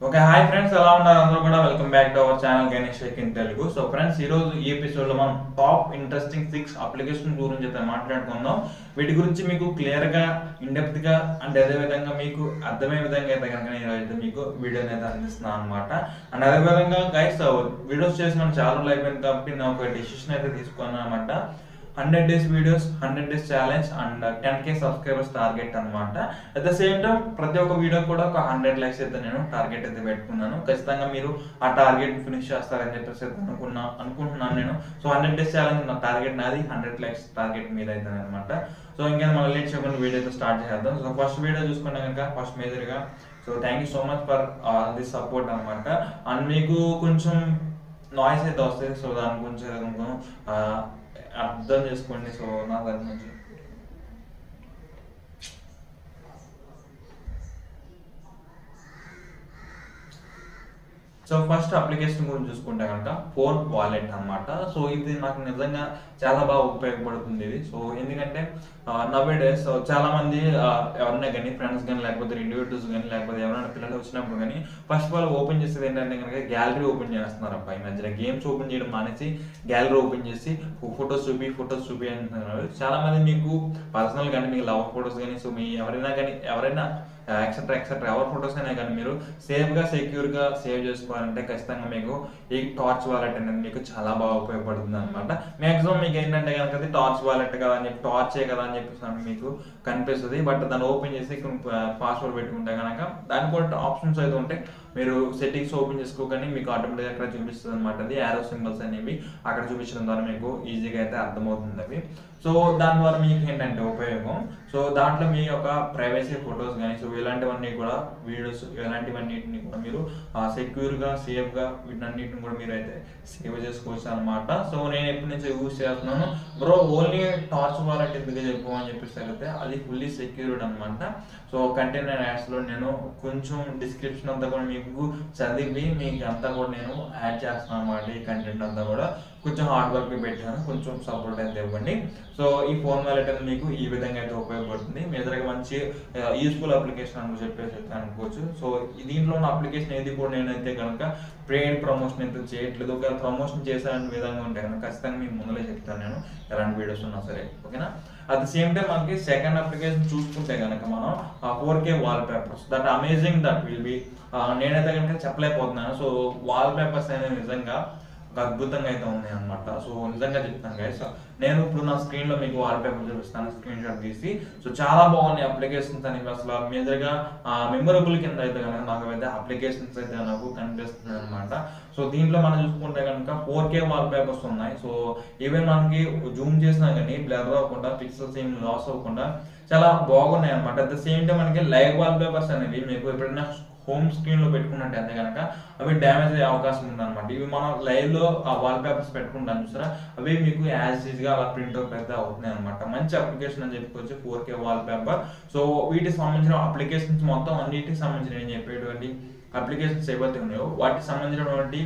okay hi friends ఎలా ఉన్నారు అందరూ కూడా welcome back to our channel Ganesh Shaik in Telugu so friends ఈ రోజు ఈ ఎపిసోడ్ లో మనం టాప్ ఇంట్రెస్టింగ్ సిక్స్ అప్లికేషన్ గురించి అయితే మాట్లాడుకుందాం వీటి గురించి మీకు క్లియర్ గా ఇన్ డెప్త్ గా అండ్ అదే విధంగా మీకు అర్థమయ్యే విధంగా అయితే కనుక నేను అయితే మీకు వీడియోని అయితే అందిస్తున్నాను అనమాట అండ్ అదే విధంగా గైస్ వీడియోస్ చేసి మనం చాలా రోజులు అయిపోయింది కాబట్టి నేను ఒక డెసిషన్ అయితే తీసుకున్నాను అనమాట hundred days videos hundred days challenge and ten K subscribers target అనమాట అట్ ద సేమ్ టైం ప్రతి ఒక్క వీడియో కూడా ఒక హండ్రెడ్ లైక్స్ అయితే నేను టార్గెట్ అయితే పెట్టుకున్నాను ఖచ్చితంగా మీరు ఆ టార్గెట్ ఫినిష్ చేస్తారని చెప్పేసి అయితే అనుకున్నా అనుకుంటున్నాను నేను సో హండ్రెడ్ డేస్ ఛాలెంజ్ నా టార్గెట్ నాది హండ్రెడ్ లైక్స్ టార్గెట్ మీద అయితే అనమాట సో ఇంకా మళ్ళీ లేట్ చేయకుండా వీడియో అయితే స్టార్ట్ చేద్దాం సో ఫస్ట్ వీడియో చూసుకున్నా కనుక ఫస్ట్ మేజర్గా so thank you so much for this support అనమాట అండ్ మీకు కొంచెం నాయిస్ అయితే వస్తుంది సో దాని గురించి కొంచెం ఆ, అర్థం చేసుకోండి సో నా దాని నుంచి సో ఫస్ట్ అప్లికేషన్ గురించి చూసుకుంటే కనుక ఫోన్ వాలెట్ అన్నమాట సో ఇది నాకు నిజంగా చాలా బాగా ఉపయోగపడుతుంది ఇది సో ఎందుకంటే నవ్వే డేస్ చాలా మంది ఆ, ఎవరైనా కానీ ఫ్రెండ్స్ కానీ లేకపోతే ఇండివిజువల్స్ కానీ లేకపోతే ఎవరైనా పిల్లలు వచ్చినప్పుడు కానీ ఫస్ట్ ఆఫ్ ఆల్ ఓపెన్ చేసేది ఏంటంటే కనుక గ్యాలరీ ఓపెన్ చేస్తున్నారు అబ్బాయి ఈ మధ్యన గేమ్స్ ఓపెన్ చేయడం మానేసి గ్యాలరీ ఓపెన్ చేసి ఫొటోస్ చూపి ఫొటోస్ చూపి అంటున్నారు చాలా మంది మీకు పర్సనల్ కానీ మీకు లవ్ ఫొటోస్ కానీ సో మీ ఎవరైనా కానీ ఎవరైనా ఎక్సెట్రా ఎక్సెట్రా ఎవరి ఫొటోస్ అయినా కానీ మీరు సేఫ్గా సెక్యూర్గా సేవ్ చేసుకోవాలంటే ఖచ్చితంగా మీకు ఈ టార్చ్ వాలెట్ అనేది మీకు చాలా బాగా ఉపయోగపడుతుంది అనమాట మ్యాక్సిమం మీకు ఏంటంటే కనుక అది టార్చ్ వాలెట్ కదా అని చెప్పి టార్చే కదా అని చెప్పేసి మీకు కనిపిస్తుంది బట్ దాన్ని ఓపెన్ చేసి పాస్వర్డ్ పెట్టుకుంటే కనుక దానికి కూడా ఆప్షన్స్ అయితే ఉంటాయి మీరు సెట్టింగ్స్ ఓపెన్ చేసుకోగానే మీకు ఆటోమేటిక్ అక్కడ చూపిస్తుంది అనమాట అది యారో సింబల్స్ అనేవి అక్కడ చూపించడం ద్వారా మీకు ఈజీగా అయితే అర్థమవుతుంది అవి సో దాని ద్వారా మీకు ఏంటంటే ఉపయోగం సో దాంట్లో మీ యొక్క ప్రైవసీ ఫొటోస్ కానీ సో ఇలాంటివన్నీ కూడా వీడియోస్ ఇలాంటివన్నిటిని కూడా మీరు సెక్యూర్గా సేఫ్గా వీటన్నిటిని కూడా మీరు అయితే సేవ్ చేసుకోవచ్చు అనమాట సో నేను ఎప్పటి నుంచి యూజ్ చేస్తున్నాను బ్రో ఓన్లీ టార్చ్ వాలెట్ ఎందుకు చెప్పు అని చెప్పేసి అడిగితే అది ఫుల్లీ సెక్యూర్డ్ అనమాట సో కంటైనర్ యాడ్స్లో నేను కొంచెం డిస్క్రిప్షన్ అంతా కూడా మీకు చదివి మీకు అంతా కూడా నేను యాడ్ చేస్తాను అనమాట ఈ కంటెంట్ అంతా కూడా కొంచెం హార్డ్ వర్క్ పెట్టాను కొంచెం సపోర్ట్ అయితే ఇవ్వండి సో ఈ ఫోన్ వాలెట్ అనేది మీకు ఈ విధంగా అయితే ఉపయోగపడుతుంది మీ దగ్గర మంచి యూస్ఫుల్ అప్లికేషన్ అని చెప్పేసి అయితే అనుకోవచ్చు సో ఈ దీంట్లో ఉన్న అప్లికేషన్ ఏది కూడా నేనైతే కనుక పెయిడ్ ప్రమోషన్ అయితే చేయట్లేదు ఒకవేళ ప్రమోషన్ చేసే విధంగా ఉంటే కనుక ఖచ్చితంగా మీకు ముందులే చెప్తాను నేను ఎలాంటి వీడియోస్ ఉన్నా సరే ఓకేనా అట్ ద సేమ్ టైం మనకి సెకండ్ అప్లికేషన్ చూసుకుంటే కనుక మనం four K wallpapers that amazing that will be నేనైతే కనుక చెప్పలేకపోతున్నాను సో వాల్ పేపర్స్ అనేవి నిజంగా ఒక అద్భుతంగా అయితే ఉన్నాయి అనమాట సో నిజంగా చెప్తాను గైస్ నేను ఇప్పుడు నా స్క్రీన్ లో మీకు వాల్ పేపర్ చూపిస్తాను స్క్రీన్ షాట్ తీసి సో చాలా బాగున్నాయి అప్లికేషన్స్ అనేవి అసలు మేజర్గా మెమొరబుల్ కింద అయితే కనుక నాకు అయితే అప్లికేషన్స్ అయితే నాకు కనిపిస్తుంది అనమాట సో దీంట్లో మనం చూసుకుంటే కనుక ఫోర్ కే వాల్ పేపర్స్ ఉన్నాయి సో ఈవెన్ మనకి జూమ్ చేసినా కానీ బ్లర్ అవ్వకుండా పిక్సెల్స్ ఏం లాస్ అవ్వకుండా చాలా బాగున్నాయి అనమాట అట్ ద సేమ్ టైం మనకి లైవ్ వాల్ పేపర్స్ అనేవి మీకు ఎప్పుడైనా హోమ్ స్క్రీన్ లో పెట్టుకున్నట్టయితే కనుక అవి డ్యామేజ్ అయ్యే అవకాశం ఉందన్నమాట ఇవి మనం లైవ్ లో ఆ వాల్ పేపర్స్ పెట్టుకుంటాం చూసారా అవి మీకు యాజ్ ఈజ్ గా అలా ప్రింట్ అవుట్ అయితే అవుతున్నాయి అనమాట మంచి అప్లికేషన్ అని చెప్పుకోవచ్చు four K wallpaper so వీటికి సంబంధించిన అప్లికేషన్స్ మొత్తం అన్నిటికి సంబంధించిన నేను చెప్పేటువంటి అప్లికేషన్స్ ఏవైతే ఉన్నాయో వాటికి సంబంధించినటువంటి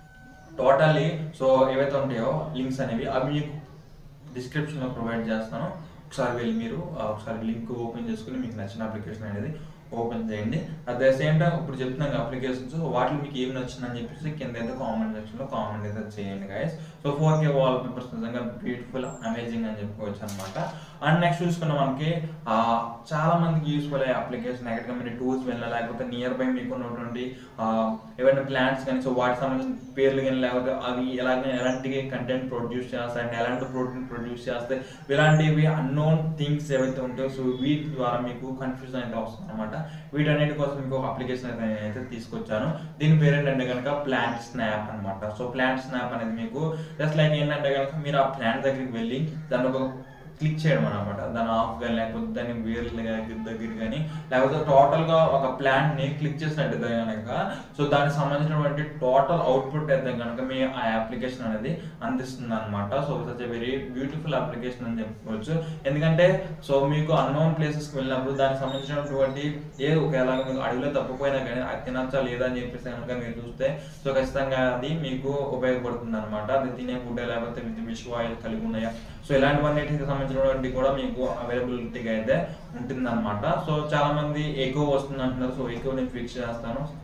టోటల్లీ సో ఏవైతే ఉంటాయో లింక్స్ అనేవి అవి మీకు డిస్క్రిప్షన్లో ప్రొవైడ్ చేస్తాను ఒకసారి వెళ్ళి మీరు ఆ, ఒకసారి లింక్ ఓపెన్ చేసుకుని మీకు నచ్చిన అప్లికేషన్ అనేది ఓపెన్ చేయండి అట్ ద సేమ్ టైం ఇప్పుడు చెప్తున్నాం అప్లికేషన్స్ వాటిలో మీకు ఏం నచ్చిందని చెప్పేసి కింద అయితే కామెంట్ సెక్షన్లో కామెంట్ అయితే చేయండి guys so four K wallpapers నిజంగా బ్యూటిఫుల్ అమేజింగ్ అని చెప్పుకోవచ్చు అనమాట అండ్ నెక్స్ట్ చూసుకున్న మనకి ఆ, చాలా మందికి యూస్ఫుల్ అయ్యే అప్లికేషన్ ఎక్కడికి మీరు టూర్స్ వెళ్ళినా లేకపోతే నియర్ బై మీకు ఉన్నటువంటి ఆ, ఏవైనా ప్లాంట్స్ కానీ సో వాటికి సంబంధించిన పేర్లు కానీ లేకపోతే అవి ఎలాగ ఎలాంటి కంటెంట్ ప్రొడ్యూస్ చేస్తాయి అండ్ ఎలాంటి ప్రోటీన్ ప్రొడ్యూస్ చేస్తాయి ఇలాంటివి అన్నోన్ థింగ్స్ ఏవైతే ఉంటాయో సో వీటి ద్వారా మీకు కన్ఫ్యూజన్ అయితే వస్తుంది అనమాట వీటన్నిటి కోసం మీకు ఒక అప్లికేషన్ అయితే నేనైతే తీసుకొచ్చాను దీని పేరు ఏంటంటే కనుక ప్లాంట్ స్నాప్ అన్నమాట సో ప్లాంట్ స్నాప్ అనేది మీకు జస్ట్ లైక్ ఏంటంటే కనుక మీరు ఆ ప్లాంట్ దగ్గరికి వెళ్ళి దాని ఒక క్లిక్ చేయడం అనమాట దాని ఆఫ్ కానీ లేకపోతే దాని వేర్ల దగ్గర దగ్గర కానీ లేకపోతే టోటల్ గా ఒక ప్లాంట్ ని క్లిక్ చేసినట్టయితే కనుక సో దానికి సంబంధించినటువంటి టోటల్ అవుట్పుట్ అయితే కనుక మీ ఆ అప్లికేషన్ అనేది అందిస్తుంది అనమాట so such very beautiful application అని చెప్పుకోవచ్చు ఎందుకంటే సో మీకు అన్నోన్ ప్లేసెస్కి వెళ్ళినప్పుడు దానికి సంబంధించినటువంటి ఏ ఒకవేళ మీకు అడవిలో తప్పిపోయినా కానీ అది తినచ్చా లేదా అని చెప్పేసి కనుక మీరు చూస్తే సో ఖచ్చితంగా అది మీకు ఉపయోగపడుతుంది అనమాట అది తినే ఫుడ్ లేకపోతే విత్ విష్ ఆయిల్ కలిగి ఉన్నాయా సో ఇలాంటివన్నిటికి సంబంధించినటువంటి కూడా మీకు అవైలబిలిటీగా అయితే ఉంటుంది అనమాట సో చాలా మంది ఎక్కువ వస్తుంది అంటున్నారు సో ఎక్కువ నేను ఫిక్స్ చేస్తాను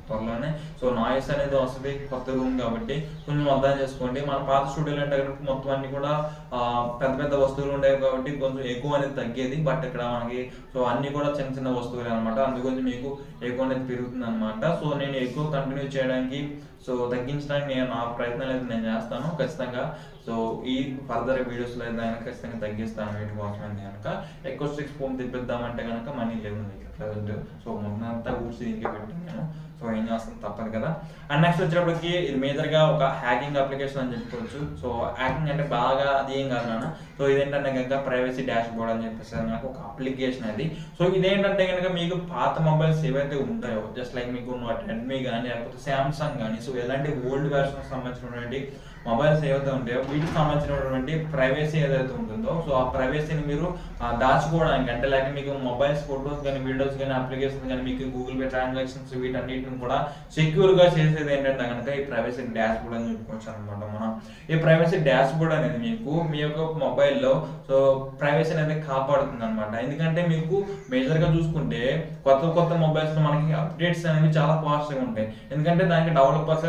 త్వరలోనే సో నాయిస్ అనేది వస్తుంది కొత్త రూమ్ కాబట్టి కొంచెం అర్థం చేసుకోండి మన పాత స్టూడియోలో అంటే కనుక మొత్తం అన్ని కూడా ఆ, పెద్ద పెద్ద వస్తువులు ఉండేవి కాబట్టి కొంచెం ఎక్కువ అనేది తగ్గేది బట్ ఇక్కడ మనకి సో అన్ని కూడా చిన్న చిన్న వస్తువులే అనమాట అందుగురించి మీకు ఎక్కువ అనేది పెరుగుతుంది అనమాట సో నేను ఎక్కువ కంటిన్యూ చేయడానికి సో తగ్గించడానికి నేను నా ప్రయత్నాలు అయితే నేను చేస్తాను ఖచ్చితంగా సో ఈ ఫర్దర్ వీడియోస్లో అయితే కనుక ఖచ్చితంగా తగ్గిస్తాను వీటి కోసం అయితే కనుక ఎక్కువ స్ట్రిక్స్ ఫోన్ తెప్పిద్దామంటే కనుక మనీ లేదు నా దగ్గర ప్రజెంట్ సో మొన్న అంతా ఊడ్చి దీనికి పెట్టాను నేను సో ఏం చేస్తాను తప్పదు కదా అండ్ నెక్స్ట్ వచ్చేటప్పటికి ఇది మేజర్గా ఒక హ్యాకింగ్ అప్లికేషన్ అని చెప్పుకోవచ్చు సో హ్యాకింగ్ అంటే బాగా అది ఏం కాదు నాన్న సో ఇదేంటంటే కనుక ప్రైవసీ డాష్ బోర్డ్ అని చెప్పేసి నాకు ఒక అప్లికేషన్ అది సో ఇదేంటంటే కనుక మీకు పాత మొబైల్స్ ఏవైతే ఉంటాయో జస్ట్ లైక్ మీకు రెడ్మీ కానీ లేకపోతే శాంసంగ్ కానీ సో ఎలాంటి ఓల్డ్ వెర్షన్ సంబంధించినటువంటి మొబైల్స్ ఏవైతే ఉంటాయో వీటికి సంబంధించినటువంటి ప్రైవసీ ఏదైతే ఉంటుందో సో ఆ ప్రైవసీని మీరు ఆ, దాచుకోవడానికి అంటే లేక మీకు మొబైల్స్ ఫోటోస్ కానీ వీడియోస్ కానీ అప్లికేషన్స్ కానీ మీకు గూగుల్ పే ట్రాన్సాక్షన్స్ వీటన్నిటిని కూడా సెక్యూర్ గా చేసేది ఏంటంటే కనుక ఈ ప్రైవసీ డాష్ బోర్డ్ అని చెప్పుకోవచ్చు అనమాట మనం ఈ ప్రైవసీ డాష్ బోర్డ్ అనేది మీకు మీ యొక్క మొబైల్లో సో ప్రైవసీ అనేది కాపాడుతుంది అనమాట ఎందుకంటే మీకు మేజర్ గా చూసుకుంటే కొత్త కొత్త మొబైల్స్ మనకి అప్డేట్స్ అనేవి చాలా ఫాస్ట్ గా ఉంటాయి ఎందుకంటే దానికి డెవలపర్స్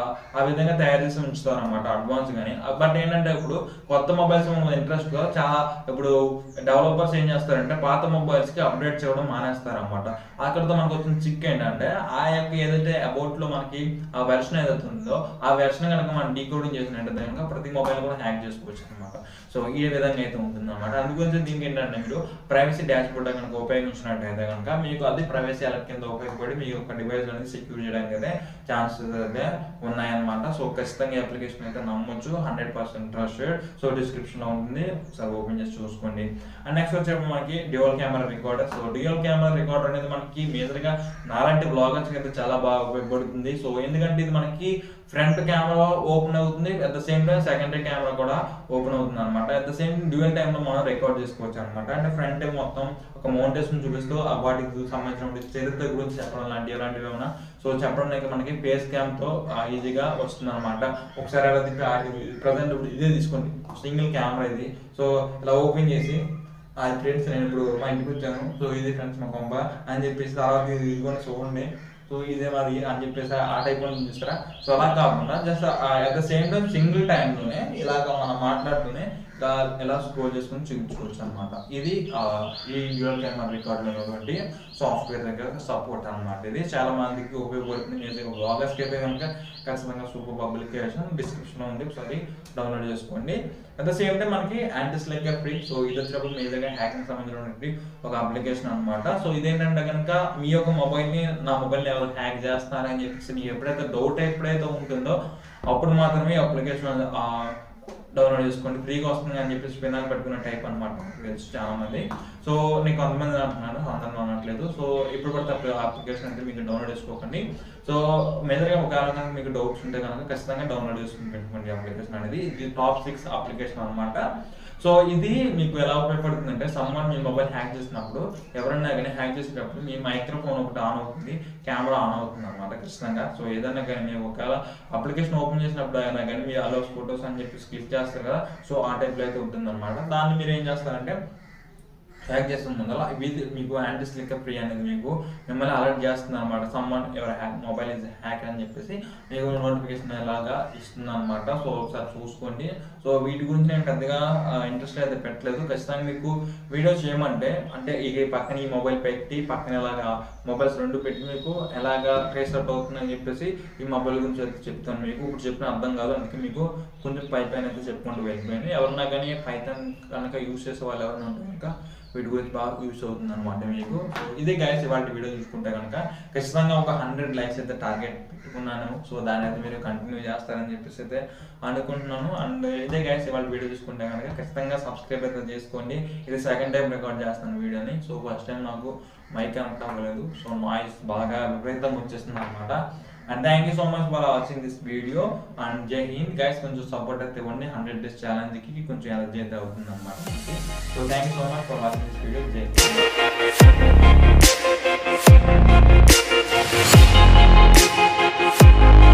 ఆ విధంగా తయారు చేసి ఉంచుతారు అనమాట అడ్వాన్స్ గానీ బట్ ఏంటంటే ఇప్పుడు కొత్త మొబైల్స్ ఇంట్రెస్ట్ గా చాలా ఇప్పుడు డెవలపర్స్ ఏం చేస్తారంటే పాత మొబైల్స్ కి అప్డేట్ చేయడం మానేస్తారు అనమాట అక్కడతో మనకు వచ్చిన చిక్ ఏంటంటే ఆ యొక్క ఏదైతే అబౌట్ లో మనకి ఆ వెర్షన్ ఏదైతే ఉందో ఆ వెర్షన్ కనుక మనం డీకోడింగ్ చేసినట్టయితే కనుక ప్రతి మొబైల్ కూడా హ్యాక్ చేసుకోవచ్చు అనమాట సో ఈ విధంగా అయితే ఉంటుంది అనమాట అందుగురించి దీనికి ఏంటంటే మీరు ప్రైవసీ డాష్ బోర్డ్ కనుక ఉపయోగించినట్టయితే కనుక మీకు అది ప్రైవసీ అలర్ట్ కింద ఉపయోగపడి మీ యొక్క డివైస్ అనేది సెక్యూర్ చేయడానికి అయితే ఛాన్సెస్ అయితే ఉన్నాయన్నమాట సో ఖచ్చితంగా ఈ అప్లికేషన్ అయితే నమ్మొచ్చు hundred percent trusted so description లో ఉంటుంది సార్ ఓపెన్ చేసి చూసుకోండి అండ్ నెక్స్ట్ వచ్చేప్పుడు మనకి dual camera recorder so dual camera recorder అనేది మనకి మేజర్ గా నాలాంటి బ్లాగర్స్ అయితే చాలా బాగా ఉపయోగపడుతుంది సో ఎందుకంటే ఇది మనకి ఫ్రంట్ కెమెరా ఓపెన్ అవుతుంది at the same time secondary camera కూడా ఓపెన్ అవుతుంది అనమాట at the same dual time లో మనం రికార్డ్ చేసుకోవచ్చు అనమాట అంటే ఫ్రంట్ మొత్తం ఒక మౌంటేషన్ చూపిస్తూ ఆ వాటికి సంబంధించిన చరిత్ర గురించి చెప్పడం లాంటివి అలాంటివి ఏమైనా సో చెప్పడం లేక మనకి ఫేస్ క్యామ్ తో ఈజీగా వస్తుంది అనమాట ఒకసారి అలా తిప్పి ప్రజెంట్ ఇప్పుడు ఇదే తీసుకోండి సింగిల్ కెమెరా ఇది సో ఇలా ఓపెన్ చేసి ఆ ఫ్రెండ్స్ నేను ఇప్పుడు మా ఇంటికి వచ్చాను సో ఇది ఫ్రెండ్స్ మా కొంప అని చెప్పేసి తర్వాత ఇది ఇదిగోండి చూడండి సో ఇదే మాది అని చెప్పేసి ఆ టైప్ లో చూస్తారా సో అలా కాకుండా just at the same time single టైంలోనే ఇలాగ మనం మాట్లాడుతూనే ఇలా ఎలా స్క్రోల్ చేసుకుని చూపించుకోవచ్చు అనమాట ఇది ఆ, ఈ డ్యూయల్ కెమెరా రికార్డ్ ఉన్నటువంటి సాఫ్ట్వేర్ దగ్గర సపోర్ట్ అన్నమాట ఇది చాలా మందికి ఉపయోగపడుతుంది నేను బ్లాగర్స్ కి అయితే కనుక ఖచ్చితంగా సూపర్ పబ్లికేషన్ డిస్క్రిప్షన్ లో ఉంది ఒకసారి డౌన్లోడ్ చేసుకోండి అట్ ద సేమ్ టైం మనకి యాంటీస్ లైక్ ఫ్రీ సో ఇది వచ్చినప్పుడు మేజర్గా హ్యాకింగ్ సంబంధించినటువంటి ఒక అప్లికేషన్ అన్నమాట సో ఇదేంటంటే కనుక మీ యొక్క మొబైల్ ని నా మొబైల్ ని ఎవరు హ్యాక్ చేస్తున్నారని చెప్పేసి నీకు ఎప్పుడైతే డౌట్ ఎప్పుడైతే ఉంటుందో అప్పుడు మాత్రమే అప్లికేషన్ డౌన్లోడ్ చేసుకోండి ఫ్రీగా వస్తుంది అని చెప్పేసి పినాలు పెట్టుకున్న టైప్ అనమాట తెలుసు చాలా మంది సో నేను కొంతమంది అంటున్నాను అందరం అనట్లేదు సో ఇప్పుడు పడితే అప్లికేషన్ అయితే మీకు డౌన్లోడ్ చేసుకోకండి సో మేజర్గా ఒకవేళ కనుక మీకు డౌట్స్ ఉంటే కనుక ఖచ్చితంగా డౌన్లోడ్ చేసుకుని పెట్టుకోండి అప్లికేషన్ అనేది ఇది టాప్ సిక్స్ అప్లికేషన్ అనమాట సో ఇది మీకు ఎలా ఉపయోగపడుతుంది అంటే సమ్మర్ మీ మొబైల్ హ్యాక్ చేసినప్పుడు ఎవరైనా కానీ హ్యాక్ చేసేటప్పుడు మీ మైక్రోఫోన్ ఒకటి ఆన్ అవుతుంది కెమెరా ఆన్ అవుతుంది అనమాట ఖచ్చితంగా సో ఏదైనా కానీ మీరు ఒకవేళ అప్లికేషన్ ఓపెన్ చేసినప్పుడు అయినా కానీ మీరు అలో ఫోటోస్ అని చెప్పి క్లిక్ చేస్తారు కదా సో ఆ టైప్లో అయితే ఉంటుంది అనమాట దాన్ని మీరు ఏం చేస్తారంటే హ్యాక్ చేస్తున్న ముందర ఇది మీకు యాంటీ స్లిక్కర్ ఫ్రీ అనేది మీకు మిమ్మల్ని అలర్ట్ చేస్తుంది అనమాట సమ్మన్ ఎవరు హ్యాక్ మొబైల్ ఇస్ హ్యాక్ అని చెప్పేసి మీకు నోటిఫికేషన్ ఎలాగా ఇస్తుంది అనమాట సో ఒకసారి చూసుకోండి సో వీటి గురించి నేను పెద్దగా ఇంట్రెస్ట్ అయితే పెట్టలేదు ఖచ్చితంగా మీకు వీడియో చేయమంటే అంటే ఈ పక్కన ఈ మొబైల్ పెట్టి పక్కన ఎలాగా మొబైల్స్ రెండు పెట్టి మీకు ఎలాగా ట్రేస్ అవుట్ అవుతుందని చెప్పేసి ఈ మొబైల్ గురించి అయితే చెప్తాను మీకు ఇప్పుడు చెప్పిన అర్థం కాదు అందుకే మీకు కొంచెం పై పైన అయితే చెప్పుకుంటూ వెళ్ళిపోయింది ఎవరన్నా కానీ పైథాన్ కనుక యూస్ చేసే వాళ్ళు ఎవరైనా ఉంటే కనుక వీటి గురించి బాగా యూస్ అవుతుంది అనమాట మీకు సో ఇదే గైస్ ఇవాళ వీడియో చూసుకుంటే కనుక ఖచ్చితంగా ఒక హండ్రెడ్ లైక్స్ అయితే టార్గెట్ పెట్టుకున్నాను సో దాని అయితే మీరు కంటిన్యూ చేస్తారని చెప్పేసి అయితే అనుకుంటున్నాను అండ్ ఇదే గైస్ ఇవాళ వీడియో చూసుకుంటే కనుక ఖచ్చితంగా సబ్స్క్రైబ్ అయితే చేసుకోండి ఇది సెకండ్ టైం రికార్డ్ చేస్తాను వీడియోని సో ఫస్ట్ టైం నాకు మైక్ కనెక్ట్ అవ్వలేదు సో నాయిస్ బాగా విపరీతంగా వచ్చేస్తుంది అనమాట and thank you so much for watching this video and జై హింద్ గైస్ కొంచెం సపోర్ట్ అయితే ఇవ్వండి హండ్రెడ్ డేస్ ఛాలెంజ్కి కొంచెం ఎనర్జీ అయితే అవుతుంది అనమాట so thank you so much for watching this video జై హింద్